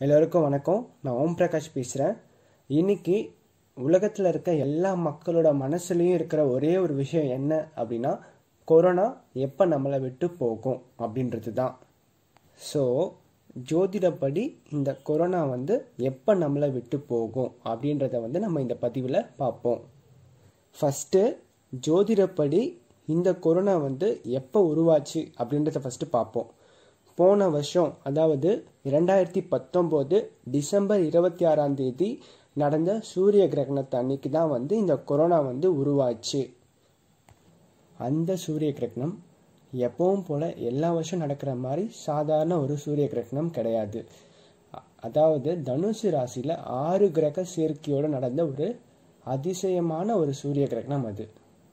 எல்லோருக்கும் வணக்கம் நான் ஓம் பிரகாஷ் பேசுகிறேன் இன்னைக்கு உலகத்தில் இருக்க எல்லா மக்களோட மனசுலேயும் இருக்கிற ஒரே ஒரு விஷயம் என்ன அப்படின்னா கொரோனா எப்போ நம்மளை விட்டு போகும் அப்படின்றது தான் ஸோ ஜோதிடப்படி இந்த கொரோனா வந்து எப்போ நம்மளை விட்டு போகும் அப்படின்றத வந்து நம்ம இந்த பதிவில் பார்ப்போம் ஃபஸ்ட்டு ஜோதிடப்படி இந்த கொரோனா வந்து எப்போ உருவாச்சு அப்படின்றத ஃபஸ்ட்டு பார்ப்போம் போன வருஷம் அதாவது இரண்டாயிரத்தி பத்தொம்போது டிசம்பர் இருபத்தி ஆறாம் தேதி நடந்த சூரிய கிரகணத்து அன்னைக்கு தான் வந்து இந்த கொரோனா வந்து உருவாச்சு அந்த சூரிய கிரகணம் எப்பவும் போல எல்லா வருஷம் நடக்கிற மாதிரி சாதாரண ஒரு சூரிய கிரகணம் கிடையாது அ- அதாவது தனுசு ராசியில் ஆறு கிரக சேர்க்கையோடு நடந்த ஒரு அதிசயமான ஒரு சூரிய கிரகணம் அது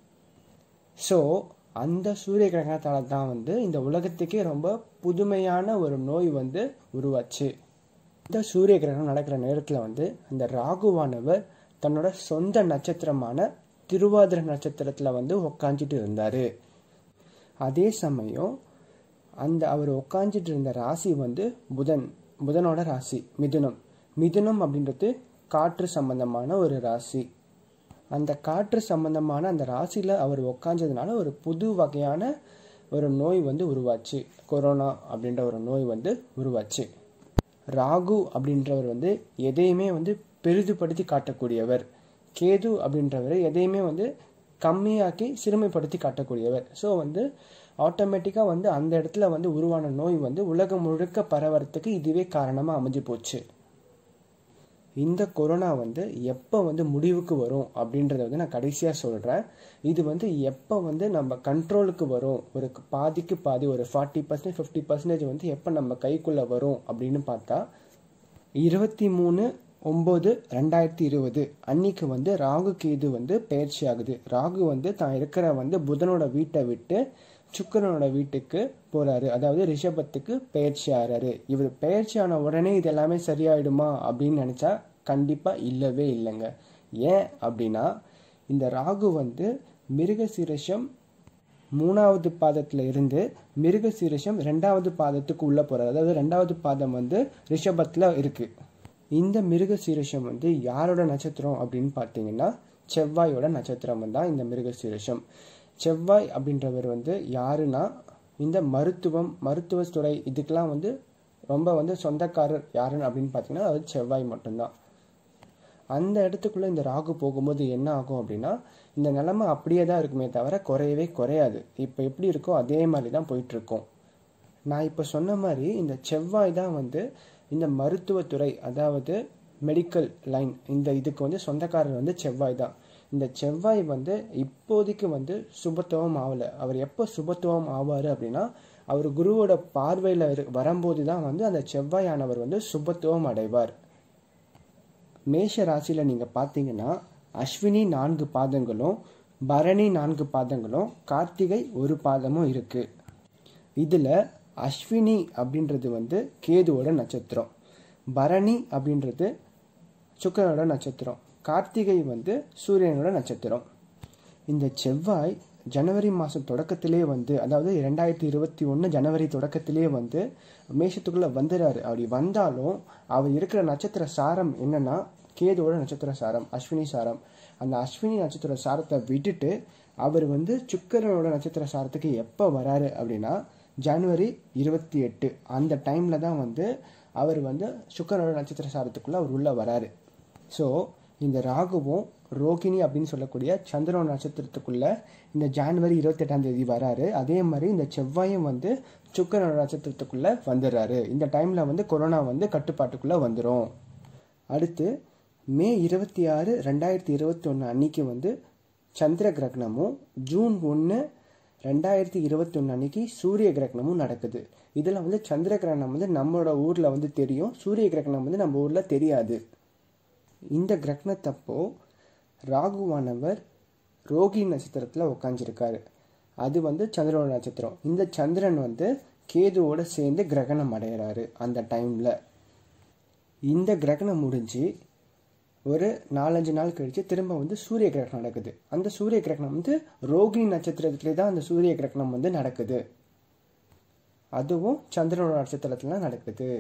ஸோ அந்த சூரிய கிரகணத்தால் தான் வந்து இந்த உலகத்துக்கே ரொம்ப புதுமையான ஒரு நோய் வந்து உருவாச்சு இந்த சூரிய கிரகணம் நடக்கிற நேரத்தில் வந்து அந்த ராகுவானவர் தன்னோட சொந்த நட்சத்திரமான திருவாதிரை நட்சத்திரத்தில் வந்து உக்காந்துட்டு இருந்தார் அதே சமயம் அந்த அவர் உட்காந்துட்டு இருந்த ராசி வந்து புதன் புதனோட ராசி மிதுனம் மிதுனம் அப்படின்றது காற்று சம்பந்தமான ஒரு ராசி அந்த காற்று சம்பந்தமான அந்த ராசியில் அவர் உக்காஞ்சதுனால ஒரு புது வகையான ஒரு நோய் வந்து உருவாச்சு கொரோனா அப்படின்ற ஒரு நோய் வந்து உருவாச்சு ராகு அப்படின்றவர் வந்து எதையுமே வந்து பெரிதுபடுத்தி காட்டக்கூடியவர் கேது அப்படின்றவர் எதையுமே வந்து கம்மியாக்கி சிறுமைப்படுத்தி காட்டக்கூடியவர் ஸோ வந்து ஆட்டோமேட்டிக்காக வந்து அந்த இடத்துல வந்து உருவான நோய் வந்து உலகம் முழுக்க பரவறதுக்கு இதுவே காரணமாக அமைஞ்சு போச்சு இந்த கொரோனா வந்து எப்போ வந்து முடிவுக்கு வரும் அப்படின்றத வந்து நான் கடைசியாக சொல்கிறேன் இது வந்து எப்போ வந்து நம்ம கண்ட்ரோலுக்கு வரும் ஒரு பாதிக்கு பாதி ஒரு ஃபார்ட்டி பர்சன்ட் ஃபிஃப்டி பர்சன்டேஜ் வந்து எப்போ நம்ம கைக்குள்ளே வரும் அப்படின்னு பார்த்தா இருபத்தி மூணு ஒம்பது ரெண்டாயிரத்தி இருபது அன்னைக்கு வந்து ராகு கேது வந்து பயிற்சி ஆகுது ராகு வந்து தான் இருக்கிற வந்து புதனோட வீட்டை விட்டு சுக்கிரனோட வீட்டுக்கு போறாரு அதாவது ரிஷபத்துக்கு பயிற்சி ஆறாரு இவர் பயிற்சி ஆன உடனே இது எல்லாமே சரியாயிடுமா அப்படின்னு நினைச்சா கண்டிப்பா இல்லவே இல்லைங்க ஏன் அப்படின்னா இந்த ராகு வந்து மிருகசீரிஷம் மூணாவது பாதத்துல இருந்து மிருகசீரிஷம் ரெண்டாவது பாதத்துக்கு உள்ள போறாரு அதாவது ரெண்டாவது பாதம் வந்து ரிஷபத்துல இருக்கு இந்த மிருகசீரிஷம் வந்து யாரோட நட்சத்திரம் அப்படின்னு பார்த்தீங்கன்னா செவ்வாயோட நட்சத்திரம் தான் இந்த மிருகசீரிஷம் செவ்வாய் அப்படின்றவர் வந்து யாருன்னா இந்த மருத்துவம் மருத்துவத்துறை இதுக்கெல்லாம் வந்து ரொம்ப வந்து சொந்தக்காரர் யாருன்னு அப்படின்னு பார்த்தீங்கன்னா அது செவ்வாய் மட்டும்தான் அந்த இடத்துக்குள்ள இந்த ராகு போகும்போது என்ன ஆகும் அப்படின்னா இந்த நிலைமை அப்படியே தான் இருக்குமே தவிர குறையவே குறையாது இப்போ எப்படி இருக்கோ அதே மாதிரி தான் போயிட்டு இருக்கும் நான் இப்போ சொன்ன மாதிரி இந்த செவ்வாய் தான் வந்து இந்த மருத்துவத்துறை அதாவது மெடிக்கல் லைன் இந்த இதுக்கு வந்து சொந்தக்காரர் வந்து செவ்வாய் தான் இந்த செவ்வாய் வந்து இப்போதைக்கு வந்து சுபத்துவம் ஆகலை அவர் எப்போ சுபத்துவம் ஆவார் அப்படின்னா அவர் குருவோட பார்வையில் வரும்போது தான் வந்து அந்த செவ்வாயானவர் வந்து சுபத்துவம் அடைவார் மேஷ ராசியில் நீங்கள் பார்த்தீங்கன்னா அஸ்வினி நான்கு பாதங்களும் பரணி நான்கு பாதங்களும் கார்த்திகை ஒரு பாதமும் இருக்கு இதில் அஸ்வினி அப்படின்றது வந்து கேதுவோட நட்சத்திரம் பரணி அப்படின்றது சுக்கிரனோட நட்சத்திரம் கார்த்திகை வந்து சூரியனோட நட்சத்திரம் இந்த செவ்வாய் ஜனவரி மாதம் தொடக்கத்திலே வந்து அதாவது ரெண்டாயிரத்தி இருபத்தி ஒன்று ஜனவரி தொடக்கத்திலே வந்து மேஷத்துக்குள்ளே வந்துடுறாரு அப்படி வந்தாலும் அவர் இருக்கிற நட்சத்திர சாரம் என்னன்னா கேதுவோட நட்சத்திர சாரம் அஸ்வினி சாரம் அந்த அஸ்வினி நட்சத்திர சாரத்தை விட்டுட்டு அவர் வந்து சுக்கிரனோட நட்சத்திர சாரத்துக்கு எப்போ வராரு அப்படின்னா ஜனவரி இருபத்தி எட்டு அந்த டைமில் தான் வந்து அவர் வந்து சுக்கிரனோட நட்சத்திர சாரத்துக்குள்ளே அவர் உள்ளே வராரு ஸோ இந்த ராகுவும் ரோகிணி அப்படின்னு சொல்லக்கூடிய சந்திரனோட நட்சத்திரத்துக்குள்ள இந்த ஜான்வரி இருபத்தெட்டாம் தேதி வராரு அதே மாதிரி இந்த செவ்வாயும் வந்து சுக்கிரனோட நட்சத்திரத்துக்குள்ள வந்துடுறாரு இந்த டைம்ல வந்து கொரோனா வந்து கட்டுப்பாட்டுக்குள்ள வந்துடும் அடுத்து மே இருபத்தி ஆறு ரெண்டாயிரத்தி இருபத்தி ஒன்று அன்னைக்கு வந்து சந்திர கிரகணமும் ஜூன் ஒன்று ரெண்டாயிரத்தி இருபத்தி ஒன்று அன்னைக்கு சூரிய கிரகணமும் நடக்குது இதில் வந்து சந்திர கிரகணம் வந்து நம்மளோட ஊரில் வந்து தெரியும் சூரிய கிரகணம் வந்து நம்ம ஊரில் தெரியாது இந்த கிரகணத்தப்போ ராகுவானவர் ரோகி நட்சத்திரத்தில் உட்காந்துருக்காரு அது வந்து சந்திரனோட நட்சத்திரம் இந்த சந்திரன் வந்து கேதுவோட சேர்ந்து கிரகணம் அடைகிறாரு அந்த டைமில் இந்த கிரகணம் முடிஞ்சு ஒரு நாலஞ்சு நாள் கழிச்சு திரும்ப வந்து சூரிய கிரகணம் நடக்குது அந்த சூரிய கிரகணம் வந்து ரோகிணி நட்சத்திரத்திலே தான் அந்த சூரிய கிரகணம் வந்து நடக்குது அதுவும் சந்திரனோட நட்சத்திரத்துல நடக்குது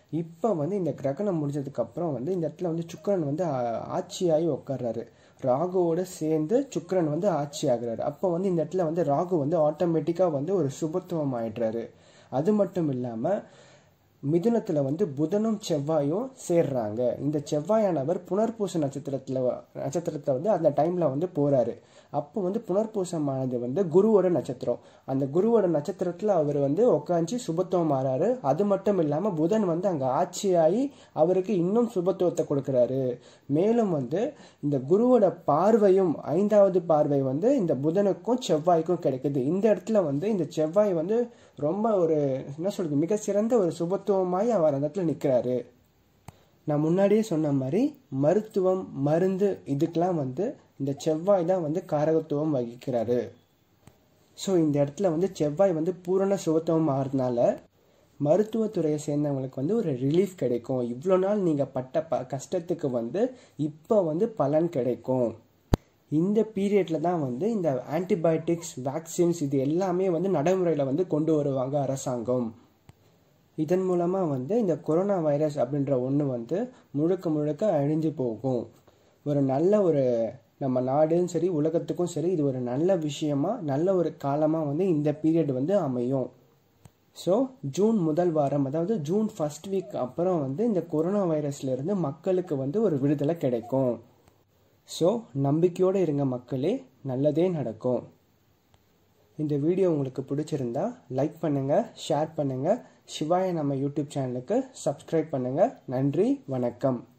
இப்போ வந்து இந்த கிரகணம் முடிஞ்சதுக்கு அப்புறம் வந்து இந்த இடத்துல வந்து சுக்கிரன் வந்து ஆ- ஆட்சியாகி உட்கார்றாரு ராகுவோட சேர்ந்து சுக்கிரன் வந்து ஆட்சி ஆகுறாரு அப்போ வந்து இந்த இடத்துல வந்து ராகு வந்து ஆட்டோமேட்டிக்காக வந்து ஒரு சுபத்துவம் ஆயிடுறாரு அது மட்டும் இல்லாமல் மிதுனத்தில் வந்து புதனும் செவ்வாயும் சேர்றாங்க இந்த செவ்வாயானவர் புனர்பூச நட்சத்திரத்தில் நட்சத்திரத்தில் வந்து அந்த டைமில் வந்து போகிறாரு அப்போ வந்து புனர்பூசமானது வந்து குருவோட நட்சத்திரம் அந்த குருவோட நட்சத்திரத்தில் அவர் வந்து உட்காந்து சுபத்துவம் மாறாரு அது மட்டும் இல்லாமல் புதன் வந்து அங்கே ஆட்சியாகி அவருக்கு இன்னும் சுபத்துவத்தை கொடுக்குறாரு மேலும் வந்து இந்த குருவோட பார்வையும் ஐந்தாவது பார்வை வந்து இந்த புதனுக்கும் செவ்வாய்க்கும் கிடைக்குது இந்த இடத்துல வந்து இந்த செவ்வாய் வந்து ரொம்ப ஒரு என்ன சொல்றது மிக சிறந்த ஒரு சுபத்துவமாய் அவர் அந்த இடத்துல நிற்கிறாரு நான் முன்னாடியே சொன்ன மாதிரி மருத்துவம் மருந்து இதுக்கெல்லாம் வந்து இந்த செவ்வாய் தான் வந்து காரகத்துவம் வகிக்கிறாரு ஸோ இந்த இடத்துல வந்து செவ்வாய் வந்து பூரண சுபத்துவம் ஆகிறதுனால மருத்துவத்துறையை சேர்ந்தவங்களுக்கு வந்து ஒரு ரிலீஃப் கிடைக்கும் இவ்வளோ நாள் நீங்கள் பட்ட ப கஷ்டத்துக்கு வந்து இப்போ வந்து பலன் கிடைக்கும் இந்த பீரியட்ல தான் வந்து இந்த ஆன்டிபயோட்டிக்ஸ் வேக்சின்ஸ் இது எல்லாமே வந்து நடைமுறையில் வந்து கொண்டு வருவாங்க அரசாங்கம் இதன் மூலமாக வந்து இந்த கொரோனா வைரஸ் அப்படின்ற ஒன்று வந்து முழுக்க முழுக்க அழிஞ்சு போகும் ஒரு நல்ல ஒரு நம்ம நாடும் சரி உலகத்துக்கும் சரி இது ஒரு நல்ல விஷயமா நல்ல ஒரு காலமாக வந்து இந்த பீரியட் வந்து அமையும் ஸோ ஜூன் முதல் வாரம் அதாவது ஜூன் ஃபர்ஸ்ட் வீக் அப்புறம் வந்து இந்த கொரோனா வைரஸ்ல இருந்து மக்களுக்கு வந்து ஒரு விடுதலை கிடைக்கும் ஸோ நம்பிக்கையோடு இருங்க மக்களே நல்லதே நடக்கும் இந்த வீடியோ உங்களுக்கு பிடிச்சிருந்தா லைக் பண்ணுங்க ஷேர் பண்ணுங்க சிவாய நம்ம யூடியூப் சேனலுக்கு சப்ஸ்கிரைப் பண்ணுங்க நன்றி வணக்கம்